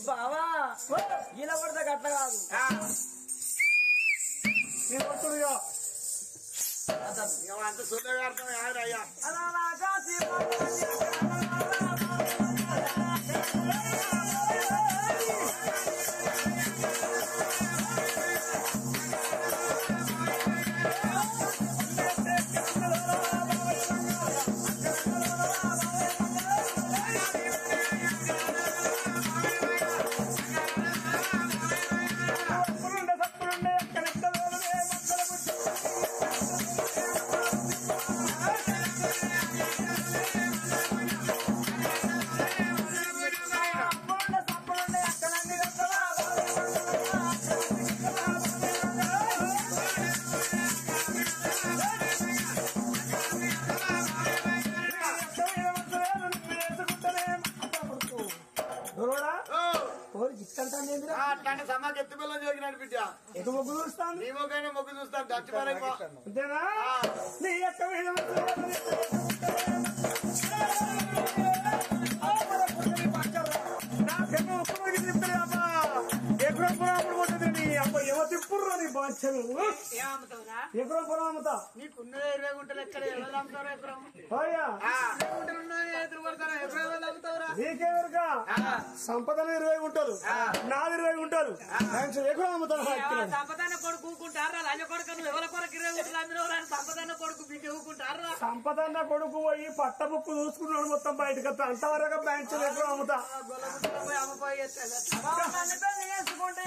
బావా ఇలా పడితే గట్ల కాదు ఆ, నేను వస్తుందిగా ఇక అంత సుందరగా అర్థం కాదు అయ్యా అలా నాకా సీమ తప్పులుండే తప్పులుండే ఎక్కడెక్కడ వేలవే మక్కల ముట్టు. సప్పులుండే సప్పులుండే అక్కడన్ని గట్టలా దొరవడా? ఓ, ఓరి గిట్టంటాంది ఏందిరా? ఆ, అట్లాంటి సమ్మకి ఎత్తు పిల్లలు జోగినాడు బిడ్డ ఎటు మొగ్గు చూస్తాంది? నీ మొగ్గైనా మొగ్గు చూస్తాను దచ్చి పారేమో. అంతేనా ఆ. నీ యొక్క మీద నాకేమో ఒక్కడికి తిప్పుతుంది అబ్బా ఎక్కడో పొలం అమ్ముడు పోతుంది నీ అబ్బా ఏమో తిప్పుర్రు నీ బాధ్యను ఏమమ్ముతావురా ఎక్కడో పొలం అమ్ముతా నీకున్నదే ఇరవై గుంటలు ఎక్కడ ఎవరు అమ్ముతారా ఎకరం అయ్యా ఆ, ఇరవై గుంటలు ఉన్నది ఎదురు పడతారా ఎకరం ఎవరు అమ్ముతావురా నీకెవరుగా ఆ, సంపదలు ఇరవై గుంటలు నాది ఇరవై గుంటలు థ్యాంక్స్ ఎక్కడో అమ్ముతాను సంపదాన కొడుకు ఊకుంటారా లంజ కొడుకు ఎవరి కొరకు ఇరవై ఊట్లు అందులో సంపదాన కొడుకు బిడ్డ ఊకుంటారా సంపదన్న కొడుకు పోయి పట్ట బుక్కు చూసుకున్నాడు మొత్తం బయటకు వస్తా అంతవరకు బ్యాంక్ ఎక్కడో అమ్ముతా గొల్లగుంటలో పోయి అమ్మపోయి ఎత్తాడు. వేసుకుంటే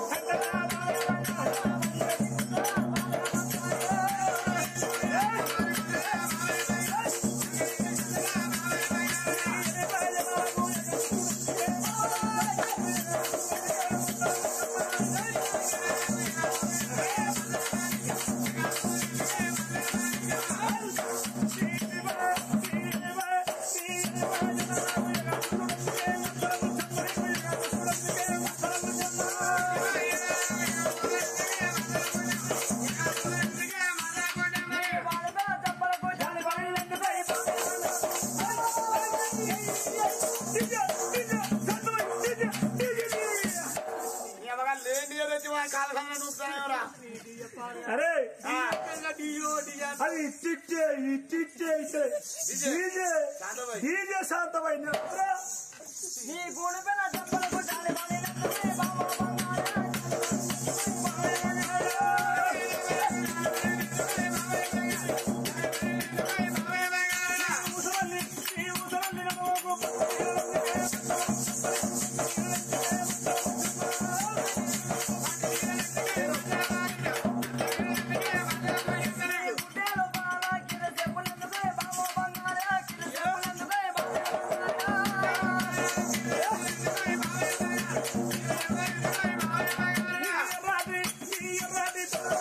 నీ అవ్వగా లేని ఏదో వచ్చి వాడి కాళ్ళ సంగతి చూస్తానేవరా అరే డియో డియో అది ఇట్టిచ్చే ఇట్టిచ్చే ఇచ్చే డీజే శాంతమై. డీజే శాంతమైన నీ గూడు పిల్ల చెప్పలు కొట్టాలి బాలే నచ్చలే బాబా బంగారా. ముసలి ఈ ముసలి నమ్మకు గుడ్డేలు బాల కింద చెప్పులందుకే బాబా బంగారా. కింద చెప్పులందుకే బాబా బంగారా. రాది ఈ రాది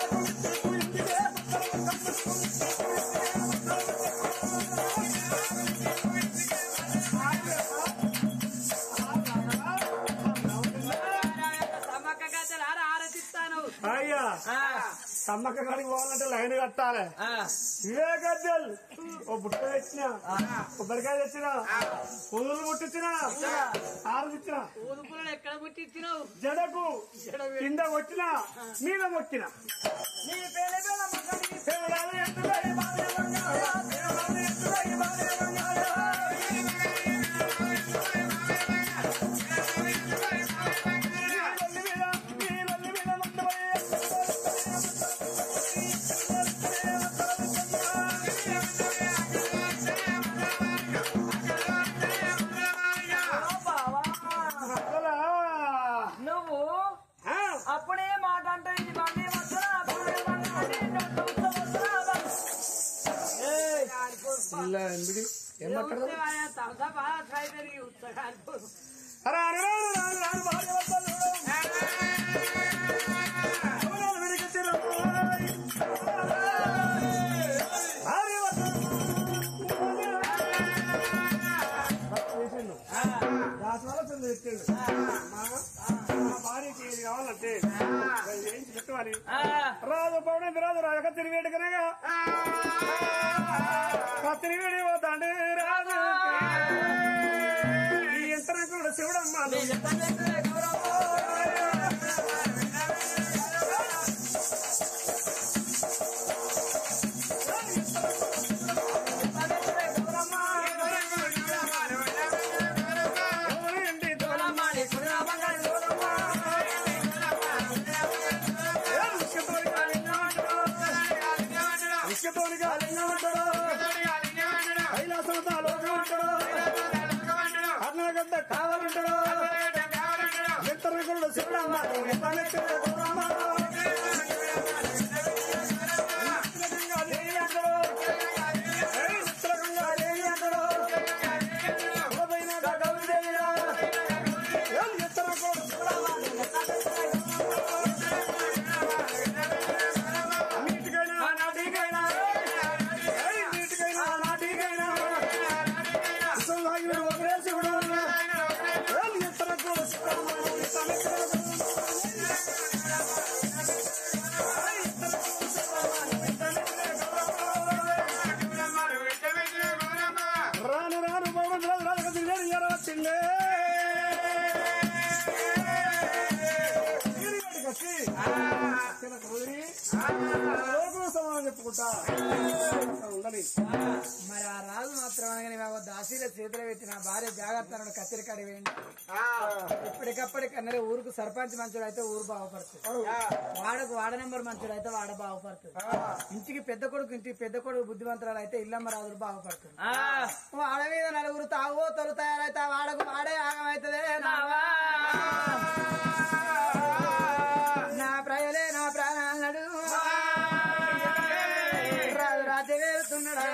సమ్మక్క గద్దెలు ఆర ఆరతిస్తాను అయ్యా సమ్మక్క కాడికి పోవాలంటే లైన్ కట్టాలి ఇవే గద్దెలు ఓ బుట్ట తెచ్చిన కొబ్బరికాయ తెచ్చిన పువ్వులు ముట్టించిన ఆరదిచ్చిన ఊదుకులను ఎక్కడ పుట్టించినావు జడకు కింద కొట్టిన మీద మొక్కిన నీ పేరు పేల మక్కడి దేవుడాలు ఎత్తులై బాలే బంగారా, దేవుడాలు ఎత్తులై బాలే బంగారా. నీ లొల్లి మీద, నీ లొల్లి మీద మందమయ్యే. బావా అసలా, నువ్వు ఆ, అప్పుడే మాట అంటే ఇది బండి వస్తున్నా బండి బండి నన్ను వస్తున్నా ఇలా ఎందుకు? ఏం మాట్లాడదు? అరే, అరే, రాను, రాను, రాను, భార్య వద్దలు. ఎవరాలు వెనకెత్తిరు? భార్య వద్దలు. చేసిండు. దాసవాళ్ళ చంద్ర ఎత్తిండు. మా మా భార్యకి ఏది కావాలంటే అది వేయించి పెట్టవాలి రాజు పౌడేంద్ర రాజు రాజు కత్తిరి వేడుకనగా కత్తిరి వేడి పోతాండు రాజు ఈ యంత్రం కూడా శివుడమ్మ రాను ఎవరింటి దూరం ఇసుకతోని కాలింగమంటాడు కైలాసంతా లోకమంటాడు అన్నగడ్డ కావాలంటాడు ఇతరులు శివరామ నీటికైనా నాటికైనా నీటికైనా నాటికైనా సుల్లాగిన ఒకరే శివుడు ఇతరులకు రాను రాను పవన్ రాజు రాజు తిరిగాడు ఎర వచ్చిండే లోకం సమానం చెప్పుకుంటా ఉండని మరి ఆ రాజు మాత్రం అనగానే బాబు దాసీల చేతులు పెట్టి నా భార్య జాగ్రత్త అన్నాడు కత్తిరికాడి వేయండి ఎప్పటికప్పుడు కన్నరే ఊరుకు సర్పంచ్ మంచుడు అయితే ఊరు బాగుపడుతుంది వాడకు వాడ నెంబర్ మంచుడు అయితే వాడ బాగుపడుతుంది ఇంటికి పెద్ద కొడుకు ఇంటికి పెద్ద కొడుకు బుద్ధిమంతురాలు అయితే ఇల్లమ్మ రాజులు బాగుపడుతుంది వాడ మీద నలుగురు తాగు తొలు తయారైతే ఆ వాడకు వాడే ఆగమైతుంది నావా నా ప్రజలే నా ప్రాణాలడు రాజు రాజ్య వేరుతున్నాడా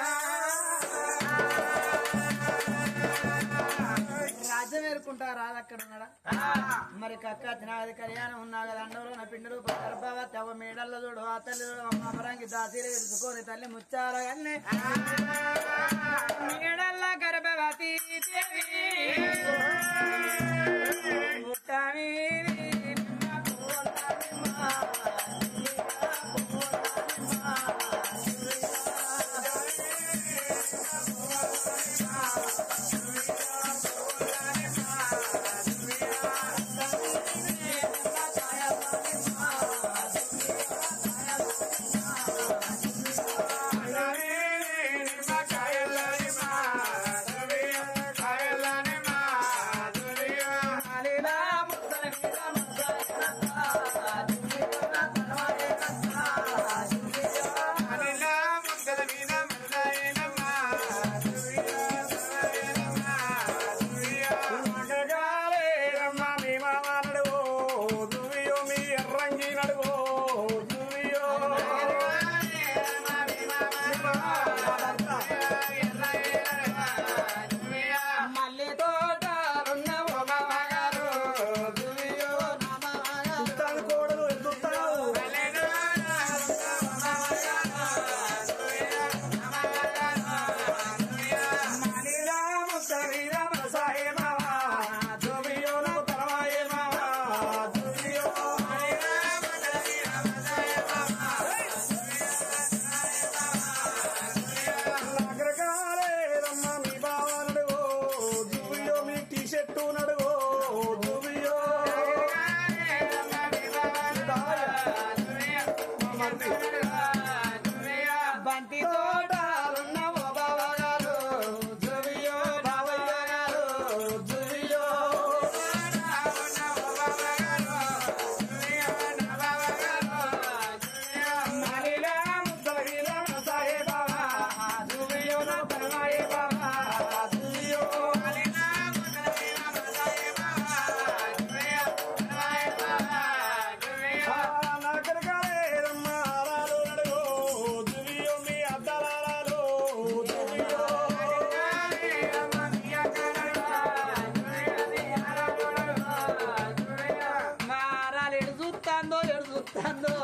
రాజ్యం వేరుకుంటా రాదు అక్కడ ఉన్నాడా మరి కక్క తినాది కళ్యాణం ఉన్నా కదా అండంలో నా పిండలు గర్భవతి అవ్వ మేడల్లో చూడు ఆ తల్లి చూడు అమ్మ అమరంగి దాసీలు తెలుసుకొని తల్లి ముచ్చార గన్నే మేడల్ల గర్భవతి దేవి ముట్టామి అలీలా ముద్దల మీద మళ్ళీ తోటలున్న మగారు కోడలు ఎదుగుతావు టీషర్టు నడుగో దువ్వియో బంటి తోటలున్న బావగారు జవియో బావగారు జవియో మహిళా ముద్దల మీద సాహే బాబా దువ్వియో నా పరమాయే బాబా దువ్వియో నగరగాలేరమ్మా ఆరాలు నడుగో దువ్వియో మీ అద్దలారాలు దువ్వియో మారాలు ఎడు చూస్తాందో ఎడు చూస్తాందో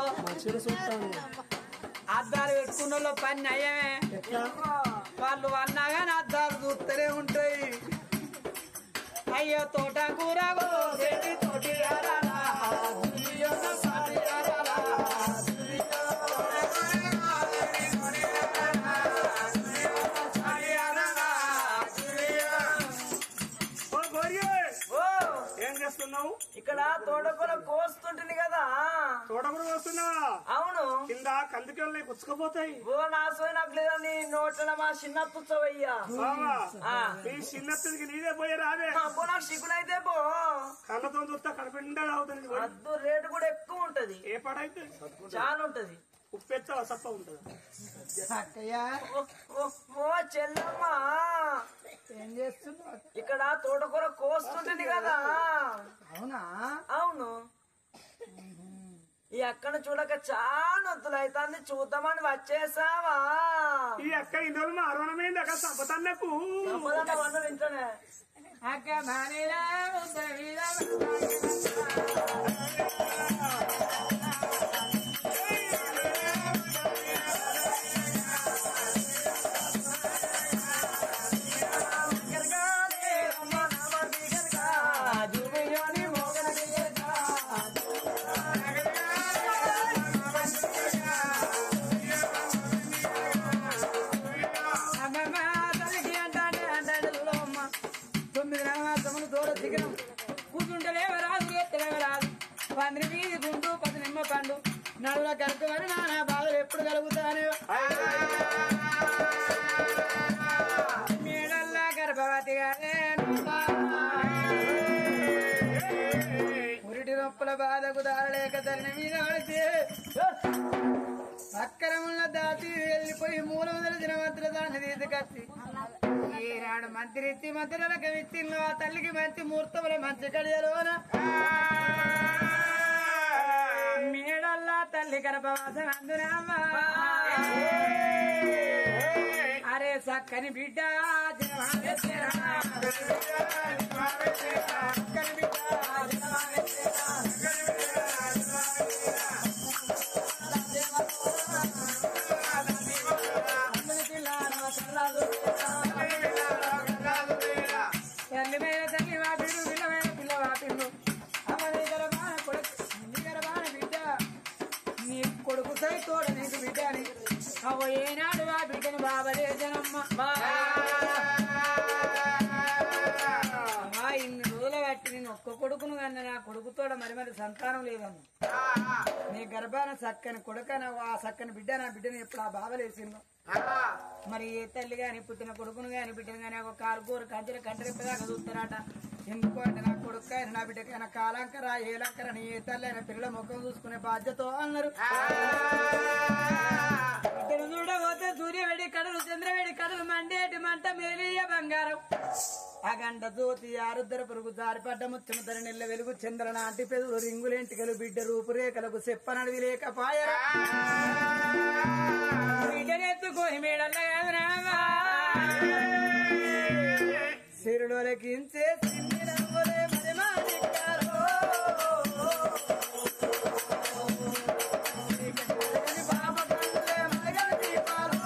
అద్దాలు పెట్టుకున్న వాళ్ళ పని నయమే వాళ్ళు అన్నాగా అద్దాలు చూస్తూనే ఉంటాయి అయ్యో తోట కూర కోసేటి తోటి అరాలా, దుయ్యో నా సాటి అరాలా, దుయ్యో. సాటి అరాలా, దుయ్యో. ఓ గోరియే ఓ, ఎక్కడున్నావు ఇక్కడ తోటకూర కోస్తుంటుంది కదా తోటకూర వస్తున్నావా అవును కింద కందికెళ్ళి కుచ్చుకపోతాయి ఓ నా సోయి నాకు లేదని నోట్ల మా చిన్న తుచ్చవయ్యా బావా ఆ. నీ చిన్నత్తడికి నీదే పోయి రాదే అబ్బో నాకు సిగ్గునైతే పో కళ్ళతో చూస్తే కడపిండా అవుతుంది అద్దు రేటు కూడా ఎక్కువ ఉంటది ఏ పడైతే చాలా ఉంటది ఉప్పెత్త సప్ప ఉంటది అక్కయ్య ఓ, ఓ, ఓ చెల్లమ్మ ఏం చేస్తున్నావు ఇక్కడ తోటకూర కోస్తుంటుంది కదా అవునా అవును ఈ అక్కను చూడక చాలా వద్దులు అవుతుంది చూద్దామని వచ్చేసావా ఈ అక్క ఇందులో మా అరుణమైంది అక్క సంపతన్నకు సంపదన్న వందలు ఇంట్లోనే అక్క భారీలా ముద్ర మీద అమ్మమ్మ తల్లికి అంటాడే అంటాడు అమ్మ తొమ్మిది రామాసములు దూర దిగడం కూర్చుంటలేవ రాదు ఎత్తలేవ రాదు పందిరి వీధి గుండు పది నిమ్మ పండు నడుల కలుపుకొని నానా బాధలు ఎప్పుడు కలుగుతాను మేడల్లా గర్భవతి గారే ఉరిటి నొప్పుల బాధకు దారలేక తల్లి మీద పడితే అక్కరముల దాటి వెళ్ళిపోయి మూలం తెలిసిన మంత్రుల దాన్ని తీసుకొచ్చి ఈనాడు మంత్రి ఇచ్చి మంత్రులకు ఇచ్చిండు ఆ తల్లికి మంచి ముహూర్తముల మంచి కడియలోన మేడల్లా తల్లి గర్భవాసం అందునమ్మా అరే చక్కని బిడ్డ జనమాలే చేరా. చక్కని బిడ్డ జనమాలే చేరా. అందరి పిల్లలు కర్రాలు తల్లి మీద తల్లి వాపిడు పిల్ల మీద పిల్ల వాపిడు అమ్మని గర్భాన కొడుకు నీ గర్భాన బిడ్డ నీ కొడుకు సై తోడ నీకు బిడ్డ అని అవ ఏనాడు ఆ బిడ్డను బాబలేదనమ్మ అమ్మా ఇన్ని రోజుల బట్టి నేను ఒక్క కొడుకును కన్నా నా కొడుకుతోడ మరి మరి సంతానం లేదమ్మ నీ గర్భాన చక్కని కొడుక ఆ చక్కని బిడ్డ నా బిడ్డను ఎప్పుడు ఆ బాబలేసిందో మరి ఏ తల్లి గాని పుట్టిన కొడుకును గాని బిడ్డను గాని ఒక కారు కూర కంచెల కంటరిప్పదాకా చూస్తారట ఎందుకు అంటే నా కొడుకు అయిన నా బిడ్డకైనా కాలంకర ఏలంకర నీ ఏ తల్లి అయిన పిల్లల ముఖం చూసుకునే బాధ్యత అన్నారు బిడ్డను చూడబోతే సూర్యవేడి కడలు చంద్రవేడి కడలు మండేటి మంట మేలియ బంగారం అగండ జ్యోతి ఆరుద్దర పురుగు జారిపడ్డ ముత్యము తర నెల్ల వెలుగు చంద్ర నాటి పెదులు రింగులెంటికలు బిడ్డ రూపురేఖలకు చెప్పనడివి లేకపాయరా బిడ్డనెత్తుకొని మేడల్ల కాదురామా సిరులకించే సిన్ని నవ్వులే మరి మాణిక్యాలో. చీకటి పాప కన్నులే మరగల దీపాలో.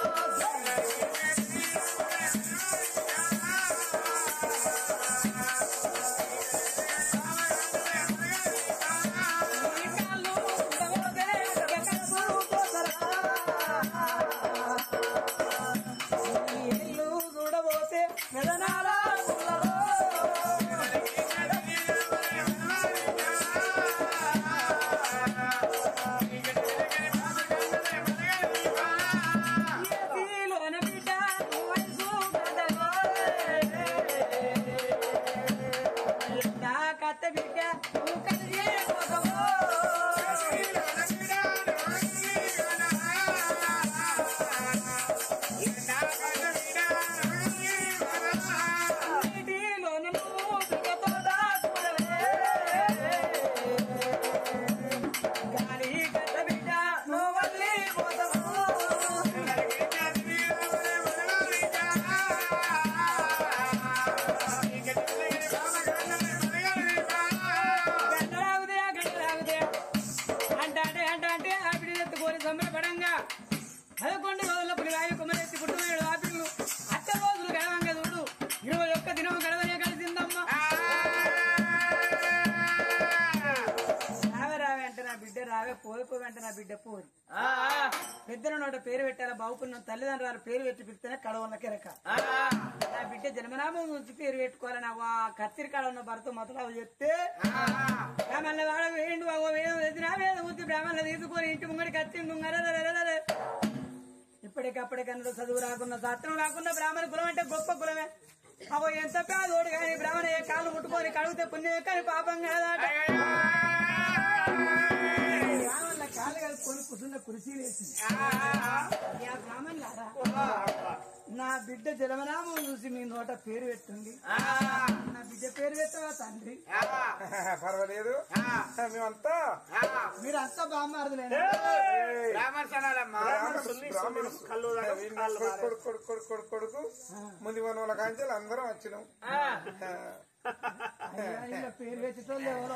నీ కాళ్ళు ఉండవోతే ఎక్కడకు పోతరా. నీ ఇల్లు చూడబోతే మెదనాల పుల్లలో. పోయి పోయి అంటే నా బిడ్డ పోరి పెద్దల నోట పేరు పెట్టాలా బావుకున్న తల్లిదండ్రుల పేరు పెట్టి పిలిస్తేనే కడవల కెరక నా బిడ్డ జన్మనామం నుంచి పేరు పెట్టుకోవాలి నా వా కత్తిరి కాడ ఉన్న భర్త మొదలు చెప్తే మళ్ళీ వాడ వేయండి బాబు వేదం ఎదిరా వేదం వచ్చి బ్రాహ్మణులు తీసుకొని ఇంటి ముంగడి కత్తి ముంగర ఇప్పటికప్పటికన్నా చదువు రాకున్న సత్రం రాకున్న బ్రాహ్మణ కులం అంటే గొప్ప కులమే అవో ఎంత పేదోడు కానీ బ్రాహ్మణ ఏ కాళ్ళు ముట్టుకొని కడిగితే పుణ్యం కానీ పాపం కాదాట బ్రాహ్మణుల కాళ్ళు కలుపుకొని కుటుంబ కురిసి వేసింది యా బ్రాహ్మణులారా నా బిడ్డ జలమనామం చూసి మీ నోట పేరు పెట్టండి నా బిడ్డ పేరు పెట్టవా తండ్రి పర్వాలేదు మేమంతా మీరు అంతా బామ్మారదులేనా బ్రాహ్మణ్స్ అనాలమ్మా బ్రాహ్మణులు కళ్ళు తాగవు, కాళ్ళు మారవు. కొడుకు కొడుకు కొడుకు కొడుకు కొడుకు ముందు మన వాళ్ళ కాంచెలు అందరం వచ్చినాం అయ్యా, ఇలా పేరు పెట్టేటోళ్ళు ఎవరో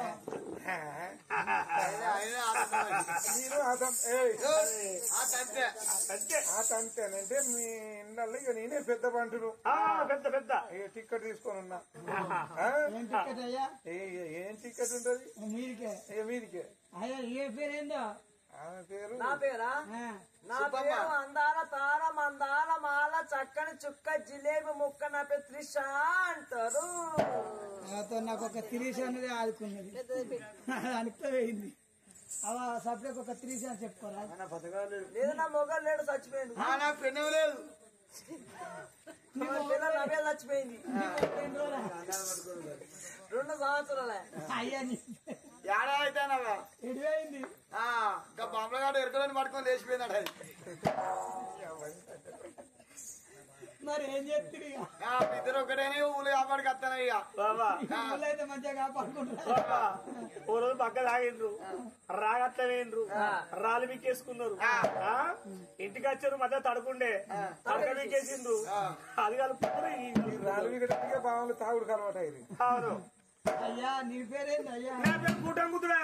నేను ఆ తం- ఏయ్, అంతే ఆ తంతేనంటే మీ ఇళ్ళల్లో ఇక నేనే పెద్ద పంటును ఆ, పెద్ద పెద్ద ఇక టికెట్ తీసుకొని ఉన్నా ఆ? ఏం టికెట్ అయ్యా ఏ- ఏ- ఏం టికెట్ ఉంటది మీరికే ఇక మీదికే అయ్యా ఏ పేరు ఏందో ఆమె పేరు నా పేరా ఆ, నా పేరు అందాల తార మందాల మాల చక్కని చుక్క జిలేబీ ముక్క నా పేరు త్రిష అంటారు నాతో నాకు ఒక తిరీష అనేది ఆదుకున్నది దానితో పోయింది అవా సపరేట్ ఒక తిరీష అని చెప్పుకోరా లేదు నా మొగలు లేడు చచ్చిపోయింది నాకు పెన్ను లేదు నా పిల్ల నవ్వే చచ్చిపోయింది ఎన్ని రోజులా? రెండు సంవత్సరాలే అయ్యా నీ ఏడా అయితేనవా ఎడిపోయింది ఇంకా బొమ్మలగాడు ఎరకలని పట్టుకొని లేచిపోయినాడు అది మరి ఏం చేస్తుంది ఇక ఆ, ఇద్దరు ఒకటేనే ఊళ్ళు కాపాడికి వస్తాను ఇక బాబా ఊళ్ళో అయితే మంచిగా కాపాడుకుంటారు బాబా ఓ రోజు పక్క తాగిండ్రు రాగట్ల వేయండ్రు రాళ్ళు మీకేసుకున్నారు ఆ? ఇంటికి వచ్చారు మధ్య తడుకుండే తడక మీకేసిండ్రు అది కలుపుకున్నారు ఈ కలుపుకున్నారు. రాళ్ళు విగడట్టుగా బావులు తాగుడు కలవాట ఇది అవును అయ్యా నీ పేరేంది అయ్యా నా పేరు కూటం కుతుడా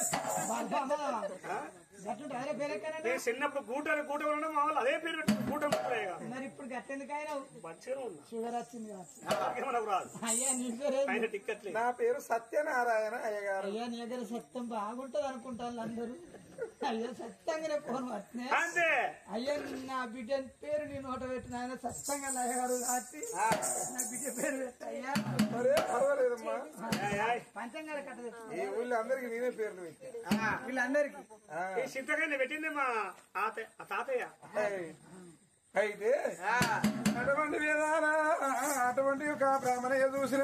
గట్టు ఆయన పేరెక్కనండి నేను చిన్నప్పుడు కూటమి కూటమి ఉండడం మా వాళ్ళు అదే పేరు పెట్టారు కూటమి కుతుడా మరి ఇప్పుడు గట్టెందుకైనా మంచిగా ఉన్నా షుగర్ వచ్చింది కావచ్చు నాకే మనకు రాదు అయ్యా నీ పేరేంది ఆయన టిక్కెట్ లేదు నా పేరు సత్యనారాయణ అయ్యగారు అయ్యా నీ దగ్గర సత్యం బాగుంటది అనుకుంటాను అందరూ అయ్యా సత్యంగానే ఫోన్ పట్టినే అంతే అయ్యా నా బిడ్డ పేరు నీ నోట పెట్టిన ఆయన సత్యంగా లయ్యగారు కాబట్టి నా బిడ్డ పేరు పెట్టయ్యా మరే పర్వాలేదమ్మా ఏయ్, ఏయ్. పంచంగారు కట్ట ఈ ఊళ్ళో అందరికి నేనే పేర్లు పెట్టా వీళ్ళందరికీ ఆ, ఈ చింతకాయని పెట్టింది మా ఆత- ఆ తాతయ్య ఏయ్. అయితే అటువంటి విధాన అటువంటి ఒక బ్రాహ్మణయ్య చూసిన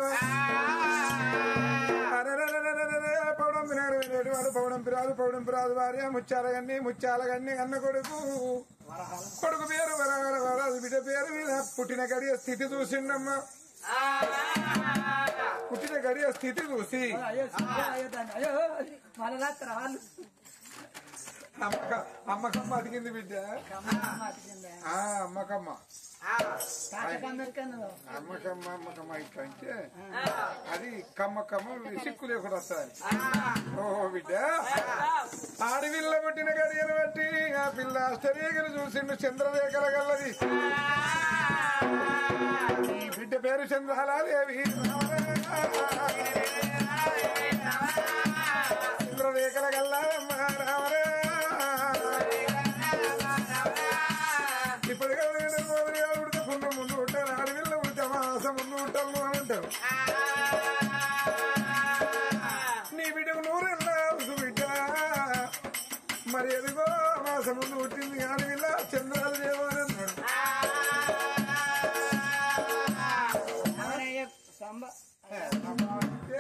పౌడం పినారు వాడు పౌడం పిరాదు పౌడం పిరాదు భార్య ముచ్చాల గన్ని ముచ్చాల గన్ని అన్న కొడుకు కొడుకు పేరు వరవర వరాదు బిడ్డ పేరు మీద పుట్టిన గడియ స్థితి చూసిండమ్మా పుట్టిన గడియ స్థితి చూసి అయ్యో అయ్యో, అయ్యో దాన్ని అయ్యో వాళ్ళ రాత్రి వాళ్ళు అమ్మక అమ్మకమ్మ అడిగింది బిడ్డ మాటికిందే. ఆ అమ్మకమ్మ కాకకందరికన్నా అమ్మకమ్మ అమ్మకమ్మ ఇట్లా అంటే అది కమ్మ కమ్మ సిక్కు లేకుండా వస్తుంది ఓ బిడ్డ ఆడవిల్ల పుట్టిన గడియను బట్టి ఆ పిల్ల అష్టరేఖలు చూసిండు చంద్రరేఖల గల్లది ఈ బిడ్డ పేరు చంద్రహాలాదేవి చంద్రరేఖల గల్లమ్మ రామరే ఇప్పుడు ఉడితే పున్న ముందు ఉంటారు ఆడవిల్ల పుడితే మాసం ముందు ఉంటాము అని అంటారు నీ బిడ్డకు నూరెల్లా ఉసు బిడ్డ మరి ఎదుగో మాసం ముందు పుట్టింది ఆడవిల్ల చంద్రాలు దేవో అని అన్నాడు అవునయ్య సంబ అమ్మ అంటే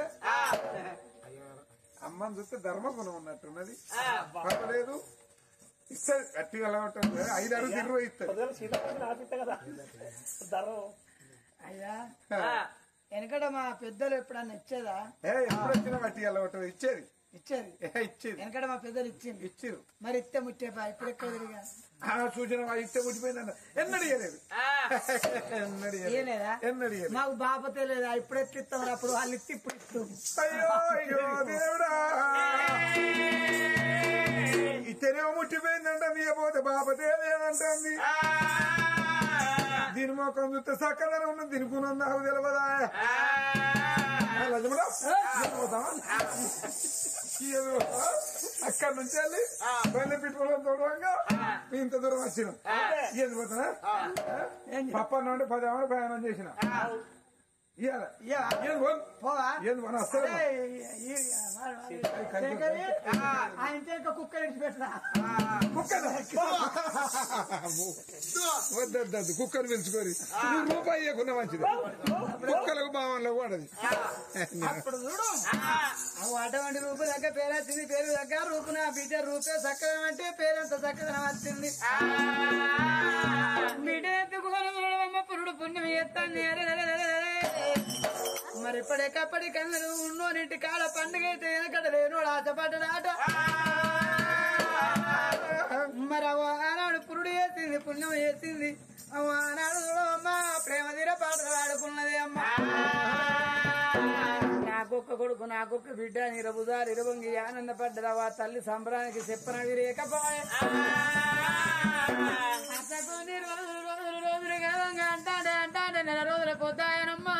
అమ్మని చూస్తే ధర్మగుణం ఉన్నట్టున్నది పర్వాలేదు ఇస్తుంది గట్టిగా ఎలా ఉంటుంది ఐదు అడుగు ఇరవై ఇస్తుంది పొద్దున సీతారామన్ ఆపిస్తా కదా ధరం అయ్యా వెనకట మా పెద్దలు ఎప్పుడన్నా ఇచ్చేదా ఏ ఎప్పుడు వచ్చినా గట్టిగా ఎలా ఉంటుంది ఇచ్చేది ఇచ్చేది ఏ ఇచ్చేది వెనకట మా పెద్దలు ఇచ్చింది ఇచ్చిరు మరి ఇస్తే ముట్టేపా ఇప్పుడు ఎక్కడ తిరిగా ఆ సూచన వాళ్ళు ఇస్తే ముట్టిపోయిందన్న ఎన్నడు ఇయ్యలేదు ఎన్నడు ఇయ్యలేదు. ఇయ్యలేదా? ఎన్నడు ఇయ్యలేదు. మాకు బాపతే లేదా ఇప్పుడు ఎట్లు ఇస్తాం అప్పుడు వాళ్ళు ఇస్తే ఇప్పుడు ఇస్తాం అయ్యో అయ్యో దేవుడా ఇతనేమో ముట్టిపోయిందంట నీయపోతే బాపతే లేదంటుంది దీని మొక్కం చూస్తే సక్కదనం ఉన్నది తినుకున్నాం నాకు తెలియదా లజముడా ఏదో అక్కడి నుంచి వెళ్ళి బండి పిట్టుకోవడం చూడగా ఇంత దూరం వచ్చినాం ఏది పోతున్నా పప్ప నుండి పది అమలు ప్రయాణం చేసిన ఇయ్యాల ఏది పోను పోవా ఏది పోను అసలు అదే, ఈ- ఈ- వాడు- వాడు- శంకరి, ఆయన ఇంకా కుక్క పెట్టినా కుక్కలు వద్దొద్దు కుక్కలు పిలుచుకోరి నువ్వు రూపాయి ఇవ్వకుండా మంచిది కుక్కలకు భావనలో వాడది అప్పుడు చూడు అవు అటువంటి రూపు దగ్గర పేరు వచ్చింది పేరు దగ్గర రూపు నా బిడ్డ రూపే చక్కదనం అంటే పేరంత చక్కదనం వచ్చింది బిడ్డ ఎత్తుకోని చూడమ్మ పురుడు పుణ్యం ఎత్తాన్ని మరి ఇప్పటికప్పటి కన్నలు ఉన్నోనింటి కాడ పండుగ అయితే వెనకడ లేనోడు ఆశపడ్డాట మరి అవ ఆనాడు పురుడు వేసింది పుణ్యం వేసింది అవ ఆనాడు చూడమ్మ ప్రేమ తీర పాటలు ఆడుకున్నది అమ్మ నాకొక్క కొడుకు నాకొక్క బిడ్డ నిరబుదారు ఇరవంగి ఆనందపడ్డదవా తల్లి సంబరానికి చెప్పనవి రేకపోయే అత్తకు నీ రోజులు రోజులు రోజులు గర్వంగా అంటాడే అంటాడే నెల రోజుల పోతాయనమ్మా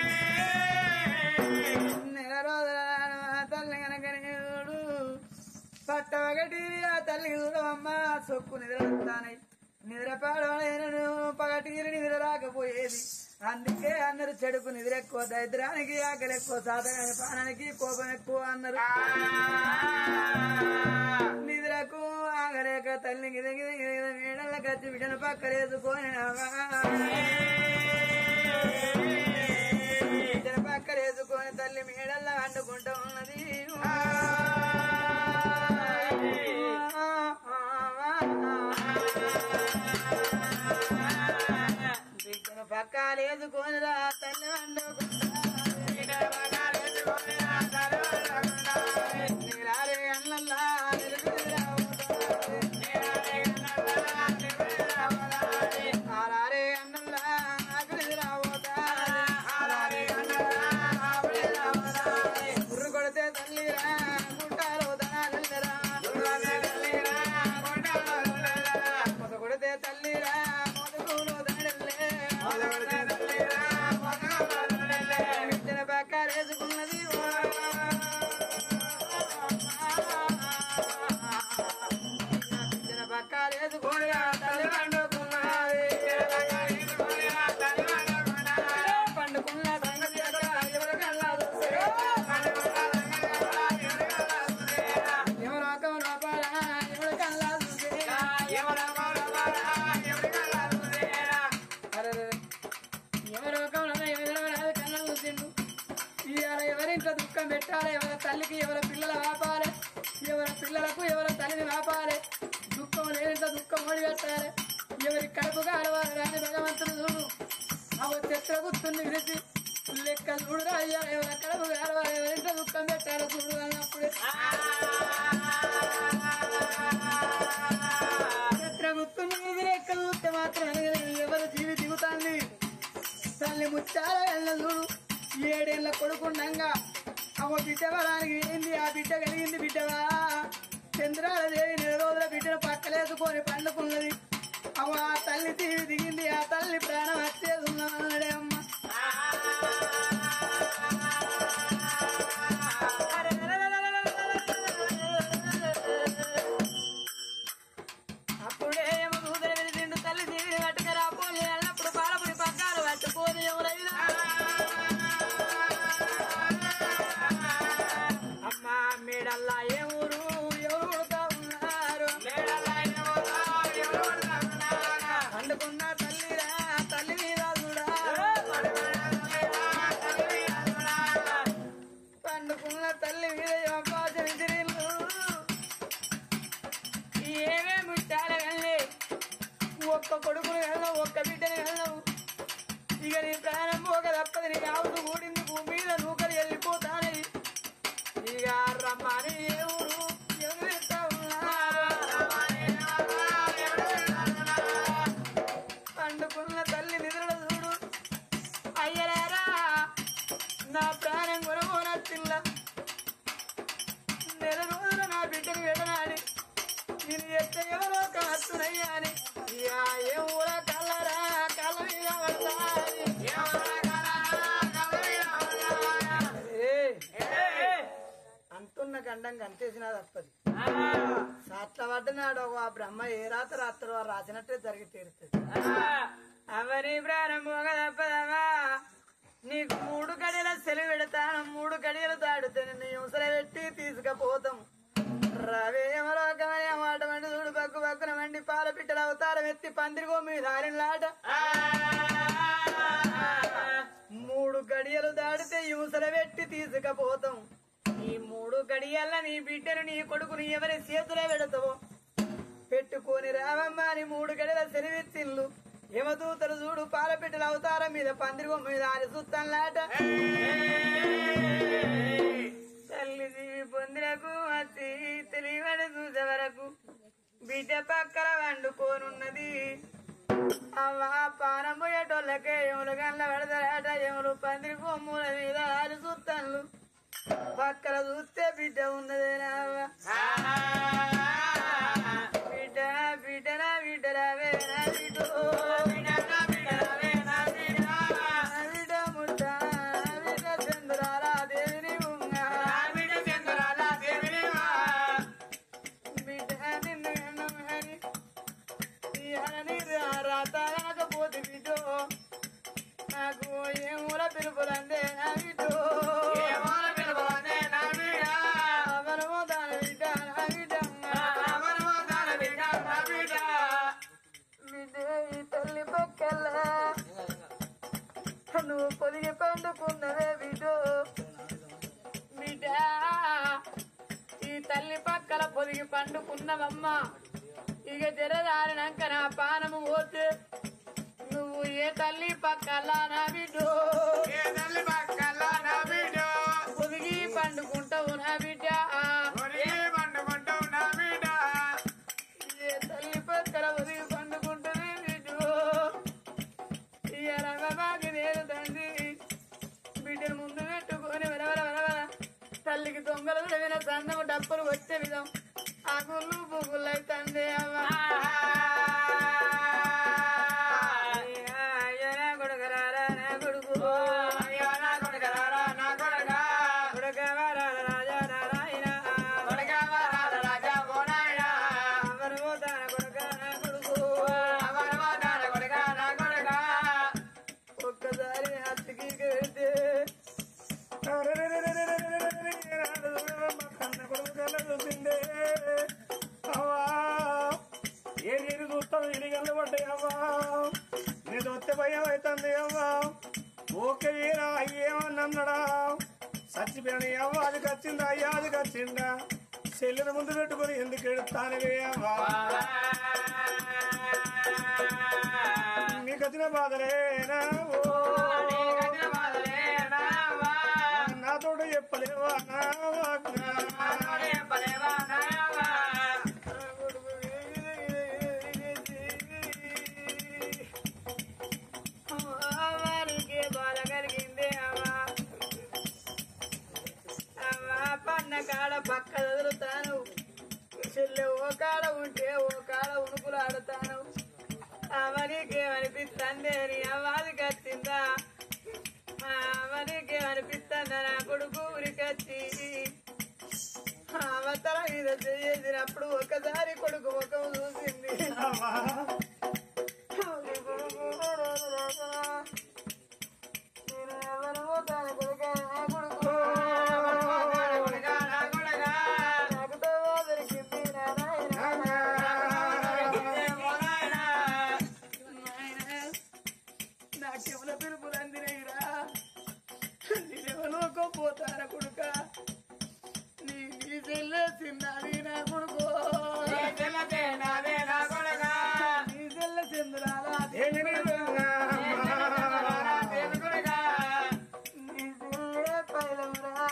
నెల రోజుల నాడు ఆ తల్లి కనుక పట్ట ఒకటి ఆ తల్లి చూడవమ్మా సొక్కు నిద్రస్తానై నిద్రపాడను పగటీరు నిద్ర రాకపోయేది అందుకే అందరు చెడుకు నిద్ర ఎక్కువ దరిద్రానికి ఆకలి ఎక్కువ సాధగాని పానానికి కోపం ఎక్కువ అన్నారు నిద్రకు ఆగలేక తల్లి గిద గిద గిద గిద మేడల కచ్చి బిడ్డను పక్కలేసుకొని బిడ్డను పక్కలేసుకొని తల్లి మేడల్లో అండుకుంటూ ఉన్నది బిడ్డను పక్కలేసుకొని రా తల్లి నీలారే అన్నల్లా ఆరారే అన్నల్లా గుర్రు కొడితే తల్లిరా గుంటాలు దానరా మొద కొడితే తల్లిరా మొదకులు దాడల్లే ఇచ్చిన పక్కలేసుకున్నది ఇచ్చిన పక్కలేసుకొని తల్లి పండుకున్నది పండుకున్న సంగతి ఎవరికల్లా ఎవరో ఒక లోపల ఎవరికల్లా ఎవరో ఒక ఎవరెవరు కళ్ళ చూసిండు ఇవాళ ఎవరింత దుఃఖం పెట్టాలి ఎవరి తల్లికి ఎవరి పిల్లల వాపాలి ఎవరి పిల్లలకు ఎవరి తల్లిని వాపాలి దుఃఖం లేనింత దుఃఖం ఓడి పెట్టాలి ఎవరి కడుపు కాలవాలి రాని భగవంతుడు చూడు అవ చెత్ర గుర్తుని విరిచి లెక్క చూడు అయ్యా ఎవరి కడుపు కాలవాలి ఎవరింత దుఃఖం పెట్టాలి చూడు అన్నప్పుడే చెత్ర గుర్తుని ఇది లెక్క చూస్తే మాత్రం అనగలేదు ఎవరు జీవి దిగుతాంది తల్లి ముచ్చాల వెళ్ళ చూడు ఏడేళ్ల కొడుకుండంగా అవ్వ బిడ్డ వరానికి ఏంది ఆ బిడ్డ కలిగింది బిడ్డవా చంద్రాల దేవి నెల రోజుల బిడ్డను పక్కలేసుకొని పండుకున్నది అవ్వ ఆ తల్లి తీవి దిగింది ఆ తల్లి ప్రాణం వచ్చేది ఉన్నాడే అమ్మ అప్పుడే ఏమో దూదర వెలిసిండు తల్లి తీవి పట్టుకరా పోలే అన్నప్పుడు పాలపుడి పగ్గాలు పట్టుకోదు ఎవరైనా అమ్మా మేడల్లా ఏ ఊరు ఎవరు కొడుతా ఉన్నారు పండుకున్న తల్లిరా తల్లి మీద చూడా పండుకున్న తల్లి మీద అవకాశం ఎదిరిల్లు ఏమేమి ముట్టాల వెళ్ళి ఒక్క కొడుకుని వెళ్ళవు ఒక్క బిడ్డని వెళ్ళవు ఇక నీ ప్రాణం పోక తప్పది నీ ఆవులు కూడింది భూమి మీద నూకలు వెళ్ళిపోతానని ఇక రమ్మని ఏ ఊరు ఎవరు ఎత్తా పండుకున్న తల్లి నిద్రలు చూడు అయ్యలారా నా ప్రాణం కొనమో నా పిల్ల నెల రోజులు నా బిడ్డను వెళ్ళనాడి నేను ఎత్త ఎవరో కాస్తున్నయ్యా అని ఇక ఏ ఊర కల్లరా కళ్ళ మీద పడతాది ఏ, అంటున్న గండం కంటేసినా తప్పది అట్లా పడ్డనాడు ఆ బ్రహ్మ ఏ రాత రాత్రో రాసినట్టే జరిగి తీరుతుంది అవని ప్రారంభం తప్పదమ్మా నీకు మూడు గడియల సెలవు పెడతాను మూడు గడియలు దాడుతాను నీ ఉసర పెట్టి తీసుకపోతాం రవే యమలోకమని మాట వండి చూడు పక్కు పక్కున వండి పాల పిట్టల అవతారం ఎత్తి పందిరిగో మీ దారిలాట మూడు గడియలు దాడితే యూసల పెట్టి తీసుకపోతాం ఈ మూడు గడియల్ల నీ బిడ్డను నీ కొడుకుని ఎవరి చేతిలో పెడతావో పెట్టుకొని రావమ్మ అని మూడు గడియల సెలవిచ్చిన్లు యమదూతలు చూడు పాలపెట్టెల అవతారం మీద పందిరిగో మీద అని సుత్తంలాట తల్లి జీవి పొందినకు వచ్చి తెలియని చూసే వరకు బిడ్డ పక్కన వండుకోనున్నది అవ్వ పానం పోయేటోళ్ళకే ఎములు గండ్ల పెడతారట ఎములు పందిరి కొమ్ముల మీద ఆరు చూస్తాను పక్కన చూస్తే బిడ్డ ఉన్నదేనా అవ్వ బిడ్డ బిడ్డనా బిడ్డరావే నా బిడ్డో. నా బిడ్డ ముట్ట, నా బిడ్డ చంద్రాల దేవిని ఉంగ. బిడ్డ నిన్ను ఎన్నమని ఇయ్యాలని రాత రాకపోతే బిడ్డో నాకు ఏమూల పిలుపులందే నా బిడ్డో అవనమో దాని బిడ్డ నా బిడ్డ బిడ్డ ఈ తల్లి పక్కల నువ్వు పొదిగి పండుకున్నవే బిడ్డో బిడ్డ ఈ తల్లి పక్కల పొదిగి పండుకున్నవమ్మా ఇక జరదారినాక నా పానము పోతే నువ్వు ఏ తల్లి పక్కల నా బిడ్డో పొదిగి పండుకుంటావు నా బిడ్డ ఏ తల్లి పక్కల పొదిగి పండుకుంటేనే బిడ్డో ఇక రంగమాకి నేను తండ్రి బిడ్డను ముందు పెట్టుకొని వెరవర వెరవర తల్లికి దొంగలు విన సందము డప్పులు వచ్చే విధం ఆ గుళ్ళు పువ్వులు అవుతుంది అవ్వ అయ్యో నా కొడుకరారా నా కొడుకు కొడుకవారా రాజా నారాయణ అవరు పోతాన కొడుక నా కొడుకు ఒక్కసారి హత్తికి వెళ్తే ఏ నీరు చూస్తాను ఇడిగల్లు పడ్డాయి అవ్వా నేను వస్తే భయం అవుతుంది అవ్వా ఓకే వీరా అయ్యేమన్నాడా చచ్చిపోయాను అవ్వ అది కచ్చిందా అయ్యా అది కచ్చిందా చెల్లెల ముందు పెట్టుకొని ఎందుకు ఎడుతానవే అవ్వా నీకు వచ్చిన బాధలేనా ఓ నాతోడు చెప్పలేవా నా వారికి బాల కలిగింది అవ్వా అవ్వా పన్న కాడ పక్క వదులుతాను చెల్లె ఓ కాడ ఉంటే ఓ కాడ ఉనుకులు ఆడతాను అవనికేమనిపిస్తుంది నీ అవ్వాది కచ్చిందా అవనికేమనిపిస్తుందా నా కొడుకు ఉరికచ్చి అవతల మీద చేసినప్పుడు ఒకసారి కొడుకు ముఖం చూసింది నేను ఎవరినో తన కొడుక నా కొడుకు నాకుతో దొరికింది నా నాయనా. నాకెవల పిలుపులు అందినయిరా నేనెవలోకో పోతారా కొడుక నీ నీ చెల్లె చిన్నది నా కొడుకు నీ చెల్లె చంద్రాలా నీ చెల్లె పైలమురా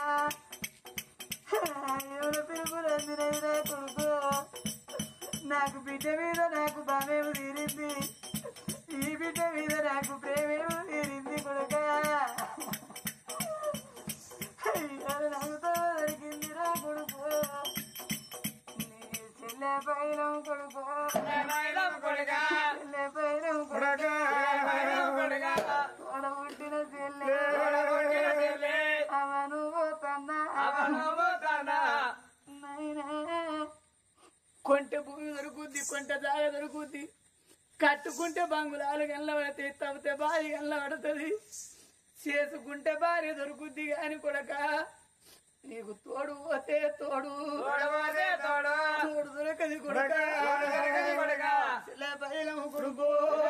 ఎవల పిలుపులు అందినయిరా కొడుకు నాకు బిడ్డ మీద నాకు బామేము తీరింది ఈ బిడ్డ మీద నాకు ప్రేమేమో తీరింది కొడుక అయ్యో నాకు దొరికిందిరా కొడుకు కొంట భూమి దొరుకుద్ది కొంట జాగ దొరుకుద్ది కట్టుకుంటే బంగులాలు గెల్లబడితే తవ్వితే భార్య గెల్లబడుతుంది చేసుకుంటే భార్య దొరుకుద్ది కాని కొడక నీకు తోడు పోతే తోడు తోడు దొరకది కొడక బయలము కొడుకో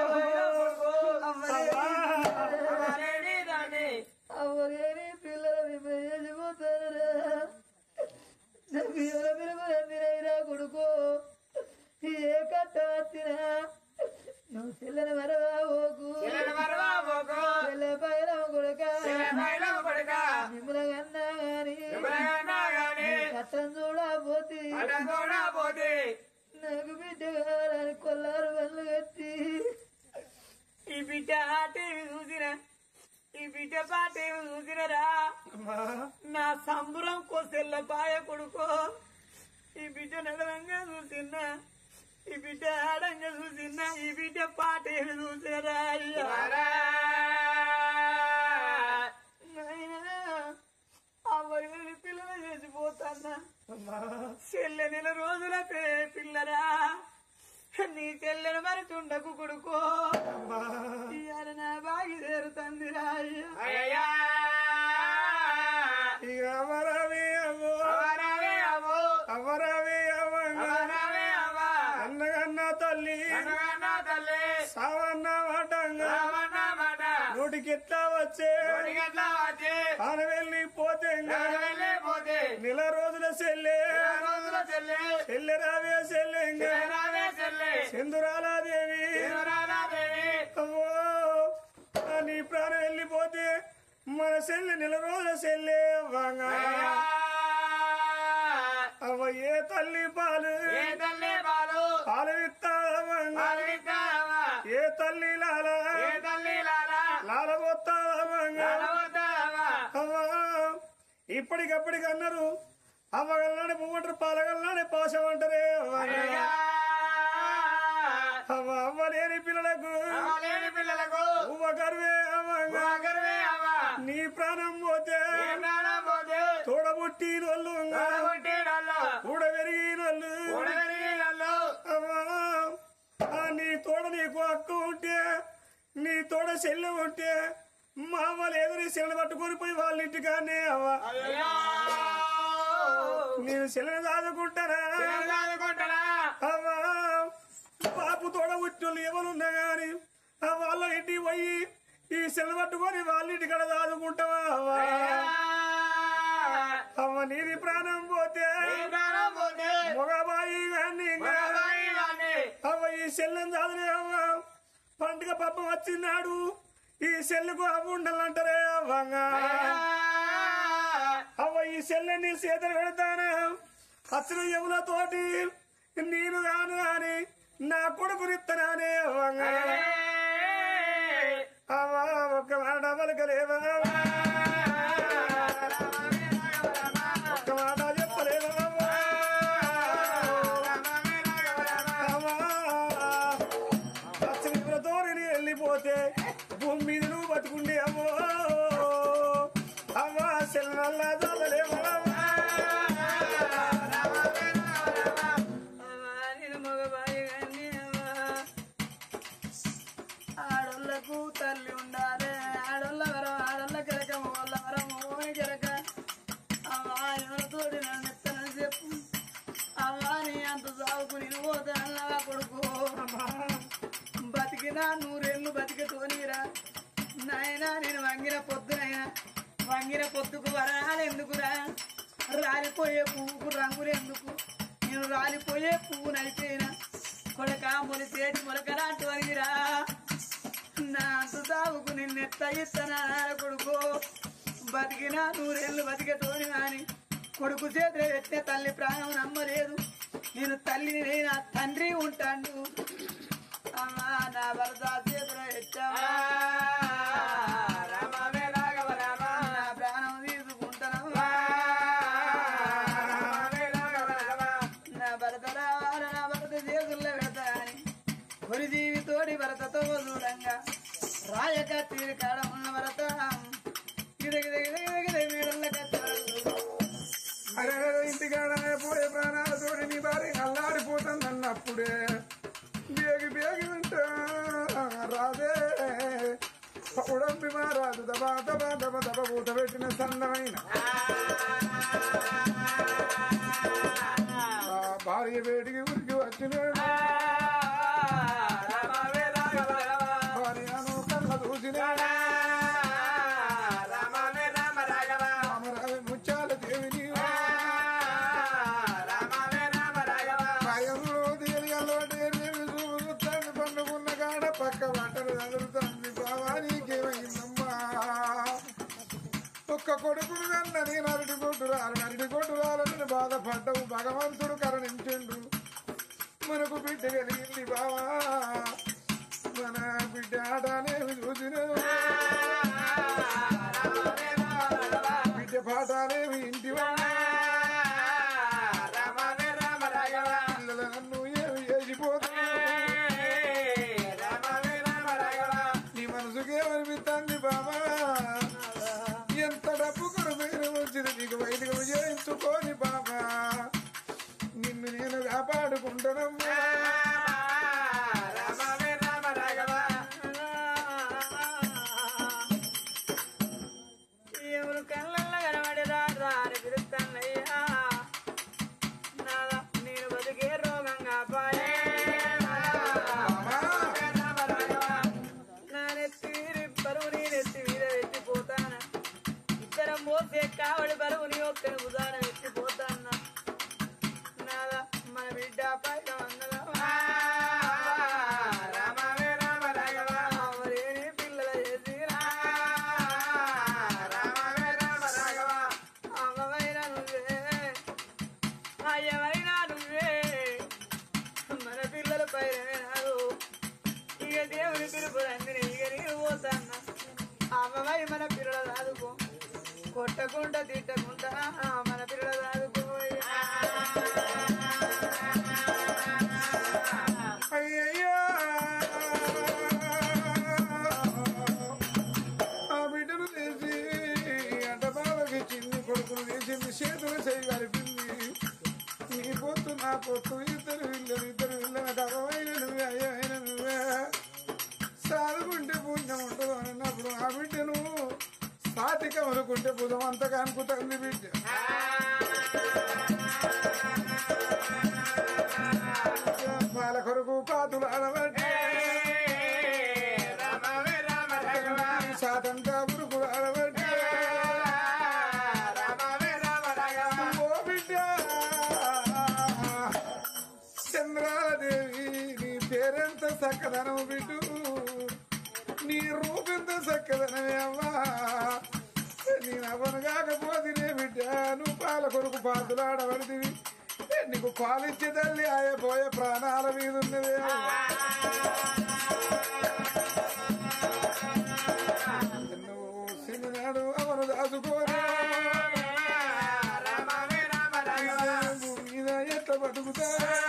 అవ్వలేని పిల్లలు వెళ్ళిపోతారా నాకు ఎవరి పిల్లలు కొడుకో ఏ కట్ట వచ్చినా నువ్వు పిల్లని మరవాకు పిల్ల పైన కొడుక మిమ్మల్ని కన్నా గాని కట్టం చూడబోతే నాకు బిడ్డ కావాలని కొల్లారు వల్లు కట్టి ఈ బిడ్డ ఆట ఏమి చూసినా ఈ బిడ్డ పాట ఏమి చూసినరా నా సంబురం కోసెల్ల పాయ కొడుకో ఈ బిడ్డ నడవంగా చూసినా ఈ బిడ్డ ఆడంగా చూసినా ఈ బిడ్డ పాట ఏమి చూసినరా అయ్యా నాయనా, అవ్వలేని పిల్లలు చేసిపోతాన్నా చెల్లె నెల రోజుల పే పిల్లరా నీ చెల్లెను మరి చుండకు కొడుకో ఇవాళ నా బాగి చేరుతందిరా అయ్యా ఇక అవరవి అవ్వో అవరవి అవ్వంగా అన్నగన్న తల్లి సావన్న వాటంగా నోటికి ఎట్లా వచ్చే ఆన వెళ్ళి పోతే నెల రోజుల సెల్లే సెల్లె రావే సెల్లె చందురాలాదేవి అమ్మో ఆ నీ ప్రాణం వెళ్ళిపోతే మన సెల్లె నెల రోజుల సెల్లే అవ్వంగా అవ్వ ఏ తల్లి పాలు పాలు ఇస్తావా ఏ తల్లి లాల లాల పోతావా అవ్వా ఇప్పటికప్పటికి అన్నారు అవ్వగల్లానే పువ్వంటారు పాలగల్లానే పాశం అంటారే అవ్వగా. అవ్వ అవ్వ లేని పిల్లలకు పిల్లలకు పువ్వ కరువే అవ్వంగా గర్వే అవ్వ నీ ప్రాణం పోతే ప్రాణం పోతే తోడబుట్టినోళ్ళు పుట్టినోళ్ళు కూడా పెరిగినోళ్ళు ఉడగలిగినోళ్ళు అవ్వా ఆ నీ తోడ నీకు హక్కు ఉంటే నీ తోడ చెల్లె ఉంటే మా వాళ్ళు ఎదురు చెల్లెలు పట్టుకొని పోయి వాళ్ళ ఇంటికానే అవ్వ అయ్యో నేను చెల్లెలు దాదుకుంటారా చదువుకుంటారా అవ్వా పాపు తోడ పుట్టినోళ్ళు ఎవరున్నా గాని ఆ వాళ్ళ ఇంటికి పోయి ఈ చెల్లెలు పట్టుకొని వాళ్ళ ఇంటికాడ దాదుకుంటావా అవ్వా అవ్వ నీది ప్రాణం పోతే ప్రాణం పోతే మొగబాయి గాని ఇంకా మగవాయి వాణ్ణి. అవ్వ ఈ సెల్లెని చదివే అవ్వ పండుగ పప్ప వచ్చినాడు ఈ సెల్లుకు అవ్వ ఉండాలంటారే అవ్వంగా అవ్వ ఈ సెల్లెని చేతులు పెడతాను అసలు ఎములతోటి నేను కాను అని నా కొడుకునిత్తనానే అవ్వంగా అవ్వ ఒక్క మాట పలకలేవా ఒక్క మాట చెప్పలేవా తోరిని వెళ్ళిపోతే భూమి మీద నువ్వు బతుకుండే అమ్మో అమ్మా సెల్లల్లా చదలేమో నేను మగబాయి గాని ఆడోళ్ళకు తల్లి ఉండాలి ఆడోళ్ళ వరం ఆడోళ్ళ కెరక మగోళ్ళ వరం మగోని కెరక అమ్మా ఎవరితోటి నన్ను ఎత్తనని చెప్పు అమ్మా నీ అంత సాగుకు నేను పోతాను కొడుకు బతికినా నూరేళ్ళు బతికతోనిరా నాయనా నేను వంగిన పొద్దునైనా వంగిన పొద్దుకు వరాలు ఎందుకురా రాలిపోయే పువ్వుకు రంగులు ఎందుకు నేను రాలిపోయే పువ్వునైపోయినా కొడక మొలిసేటి మొలకరాంటి వరిగిరా నా అంత సాగుకు నిన్నెత్త ఇస్తానా కొడుకు బతికినా నూరేళ్ళు బతికతోని కానీ కొడుకు చేతిలో పెట్టిన తల్లి ప్రాణం నమ్మలేదు నేను తల్లిని నేను తండ్రి ఉంటాను అమ్మా నా భర్త చేతిలో పెట్టావా రామమే రాఘవ రామ నా ప్రాణం తీసుకుంటాను రామమే రాఘవ రామ నా భర్త రావాలి నా భర్త చేతుల్లో పెడతా అని కొరి జీవితోడి భర్తతో దూరంగా రాయక తీరికాడ ఉన్న భరత గిదగిదగిదగిదగిద మీడల్ల కట్టాడు అరే ఇంటికాడ పోయే ప్రాణాలతోటి నీ భార్య అల్లాడిపోతున్నా అప్పుడే బేగి బేగి వింటా రాదే పౌడంబి మారాదు దబా దబా దబ దబ పూత పెట్టిన సన్నమైన ఆ భార్య వేడికి ఉరికి వచ్చినాడు భార్యను కళ్ళ చూసినాడు రామరావి ముచ్చాల దేవిని భయంలో దేవి అలవాటే దేవి చూస్తాను పండుకున్న కాడ పక్క బట్టలు చదువుతుంది బావా నీకేమైందమ్మా ఒక్క కొడుకును కన్న నేను అరటి కొట్టు రాను అరటి కొట్టు రాలని బాధపడ్డవు భగవంతుడు కరుణించిండు మనకు బిడ్డ కలిగింది బావా మన బిడ్డ ఆటనేవి చూసినావు బిడ్డ పాఠాలేవి ఇంటి పిల్లలు నన్ను ఏమి చేసిపోతున్నా నీ మనసుకి ఏమనిపిస్తుంది బాబా ఎంత డబ్బు కొరమైన వచ్చింది నీకు వైదికం చేయించుకోని బాబా నిన్ను నేను కాపాడుకుంటానమ్మా ఎవరు కళ్ళల్లో కనబడేదా రాని పిలుస్తానయ్యా నాదా నేను బతికే రోగంగా పాయే నా నెత్తి బరువు నీ నెత్తి మీద ఎత్తిపోతాను ఇద్దరం మోసే కావడి బరువుని ఒక్కని ఉదాహరణ ఎత్తిపోతాను నాదా మన బిడ్డ పైన మరేని పిల్లల చేసి అమ్మవైనా నువ్వే అయ్యవైనా నువ్వే మన పిల్లల పైన నాడు ఇక దేవుని పిలుపు అందిని ఇక నేను పోతాన్న అమ్మవై మన పిల్లల దాదుకో కొట్టకుండా తిట్టకుండా మన పిల్లల దాదుకో అయ్యయ్యా ఆ బిడ్డను తీసి అంట బావకి చిన్ని కొడుకును తీసింది చేతులు చేయి కలిపింది నీ పొత్తు నా పొత్తు ఇద్దరు ఇల్లరు ఇద్దరు ఇల్లన కరవైన నువ్వే అయ్యైన నువ్వే సాదుకుంటే పుణ్యం ఉండదు అన్నప్పుడు ఆ బిడ్డను సాటిక అనుకుంటే బుధం అంతా కనుకుతుంది బిడ్డ పాల కొరకు పాతులు అలవట్టే సాతంతా పురుగు అలవట్టే ఓ బిడ్డ చంద్రాదేవి నీ పేరెంత చక్కదనం బిడ్డు నీ రూపెంత చక్కదనమే అమ్మా నేను అవను కాకపోతేనే బిడ్డ నువ్వు పాల కొరకు పాతులాడబడితివి నీకు పాలిచ్చే తల్లి ఆయపోయే ప్రాణాల మీద ఉన్నదే నువ్వు సిన్ననాడు అవను దాచుకోని భూమి మీద ఎట్లా బతుకుతా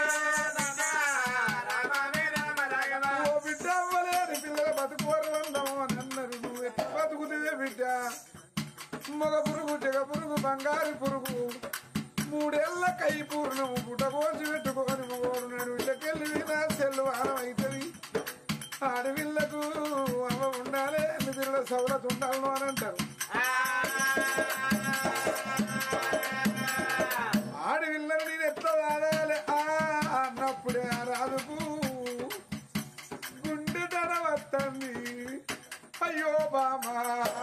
ఓ బిడ్డ అవ్వలేని పిల్లల బతుకోరు అన్నాము అని అన్నారు నువ్వు ఎట్లా బతుకుతావే బిడ్డ మగ పురుగు జగ పురుగు బంగారు పురుగు మూడేళ్ల కై పూర్ణము పుట పోసి పెట్టుకొని మగోడు నేను ఇళ్ళకెళ్ళి వినా సెల్లు వారం అవుతుంది ఆడవిళ్ళకు అవ ఉండాలి నిధుల సవలత ఉండాలను అని అంటారు ఆడవిళ్ళని నేను ఎట్లా వాడాలి ఆ అన్నప్పుడే ఆ రాజుకు గుండె దడ వస్తుంది అయ్యో బామా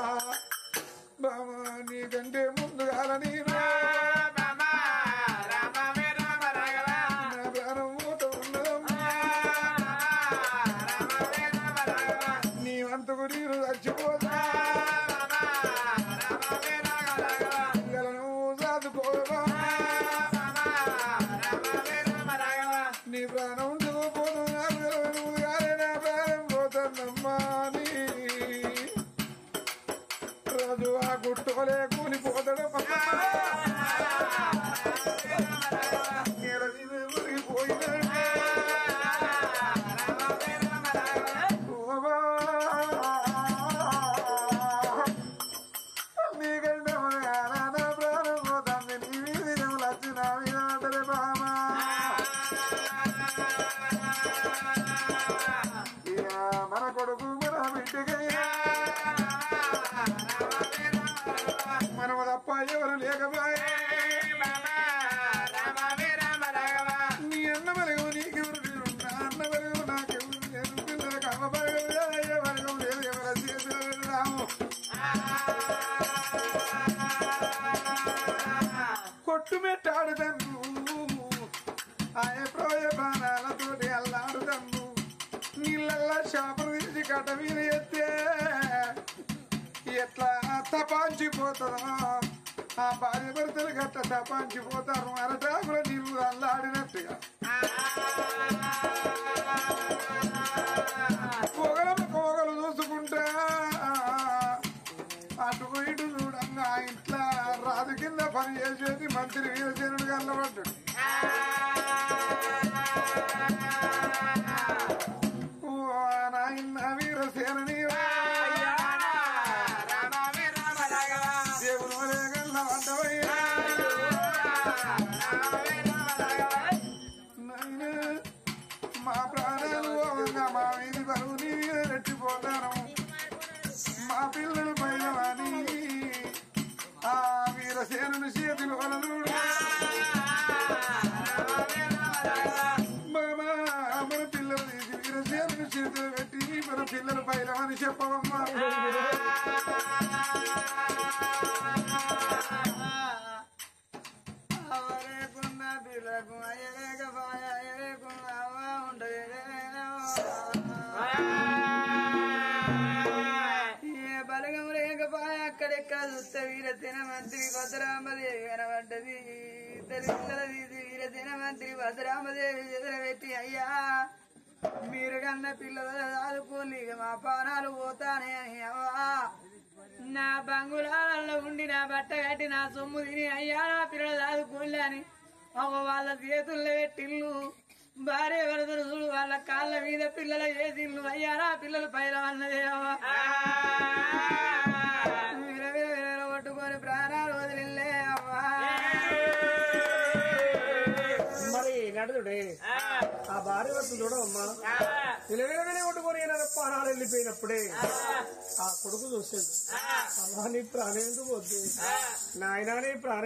బామా నీకంటే ముందుగా నేను నా ప్రాణం మూత ఉన్నదమ్మా నీ వంతుకు నీరు చచ్చిపోతా పిల్లలను సాదుకోవా నీ ప్రాణం దిగపోదు నా పిల్లలు ముందుగానే నా ప్రాణం పోతుందమ్మా నీ రోజు ఆ గుట్టోలే కూలిపోతాడమ్మా నేల మీద మునిగిపోయినాడు నీకంటే నా ప్రాణం పోతుంది నీ వీధి వచ్చిన మీద బామా ఎవరు లేకపోయే నీ అన్న వరకు నీకెవరు లేరు నా అన్న వరకు నాకెవరు లేరు పిల్లలకు అమ్మ వరకు లేదు అయ్య వరకు లేదు ఎవరు చేతులు రాము కొట్టుమెట్టాడుదన్ను ఆయ ప్రోయ ప్రాణాలతోటి అల్లాడుదన్ను నీళ్ళల్లా చేపలు తీసి కట్ట మీద ఎత్తే ఎట్లా తపాంచిపోతుందో ఆ భార్య భర్తలు గట్ట తపాంచిపోతారు అరటాకుల నీళ్ళు అల్లాడినట్టుగా పొగల పొగలు చూసుకుంటా అటు ఇటు చూడంగా ఆ ఇంట్లో రాజు కింద పని చేసేది మంత్రి వీరసేనుడు కన్నబడ్డాడు ఓ నాయన వీరసేనని దేవుడు కన్న వంటవయ్యా నాయన మా ప్రాణాలు పోగా మా వీధి బరువు నీ మీద రెట్టిపోతాను మా పిల్లలు పైలవాణి ఆ వీరసేనుని చేతులు వలదు మన పిల్లలు తీసి వీరసేనుని చేతులు పెట్టి మన పిల్లలు పైలవని చెప్పవమ్మా అవరేకున్న పిల్లకు అయ్యలేకపాయ అయ్యలేకున్న అవ్వ ఉండదు ఏ బలగం లేకపాయ అక్కడెక్కడ చూస్తే వీర మంత్రి భద్రామదేవి కనబడ్డది ఇద్దరు పిల్లల తీసి వీర మంత్రి భద్రామదేవి ఎదుర పెట్టి అయ్యా మీరు కన్న పిల్లలు చదువుకోని ఇక మా పానాలు పోతానే అని అవ్వా నా బంగుళాలలో ఉండి నా బట్ట కట్టి నా సొమ్ము తిని అయ్యా నా పిల్లలు చదువుకోలే అని ఒక వాళ్ళ చేతుల్లో పెట్టిల్లు భార్య వరదలు చూడు వాళ్ళ కాళ్ళ మీద పిల్లల చేసిల్లు అయ్యా నా పిల్లలు పైన అన్నదే అవ్వ. విర విర విర పట్టుకొని ప్రాణాలు వదిలిల్లే అవ్వా మరి నడుదుడే ఆ భార్య వద్ద చూడమ్మా నిలవేగనే కొట్టుకొని ప్రాణాలు వెళ్ళిపోయినప్పుడే ఆ కొడుకు చూసింది అమ్మా నీ ప్రాణం ఎందుకు వద్దు నాయనా నీ ప్రాణం